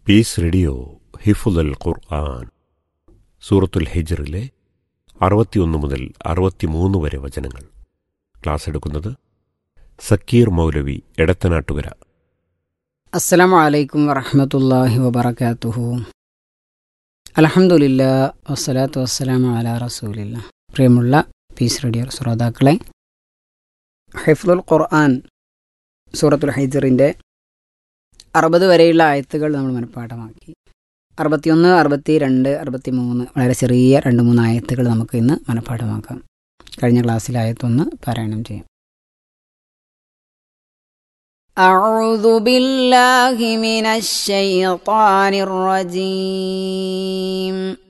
piece radio ഹിഫുദൽ ഖുർആൻ സൂറത്തുൽ ഹിജറിലെ അറുപത്തിയൊന്ന് മുതൽ അറുപത്തിമൂന്ന് വരെ വചനങ്ങൾ ക്ലാസ് എടുക്കുന്നത് സക്കീർ മൗലവി എടത്തനാട്ടുകര അസ്സലാമു അലൈക്കും വറഹമത്തല്ലാഹി വബർക്കാത്തുഹു അലഹമുല്ല വസ്സലാത്തു വസ്സലാമു അല റസൂലില്ല പ്രിയമുള്ള പീസ് റേഡിയോ ശ്രോതാക്കളെ ഹൈഫുൽ ഖുർആൻ സൂറത്തുൽ ഹൈജറിൻ്റെ അറുപത് വരെയുള്ള ആയത്തുകൾ നമ്മൾ മനഃപ്പാഠമാക്കി അറുപത്തിയൊന്ന് അറുപത്തി രണ്ട് അറുപത്തി മൂന്ന് വളരെ ചെറിയ രണ്ട് മൂന്ന് ആയത്തുകൾ നമുക്ക് ഇന്ന് മനഃപ്പാഠമാക്കാം കഴിഞ്ഞ ക്ലാസ്സിൽ ആയത്തൊന്ന് പാരായണം ചെയ്യാം أعوذ بالله من الشيطان الرجيم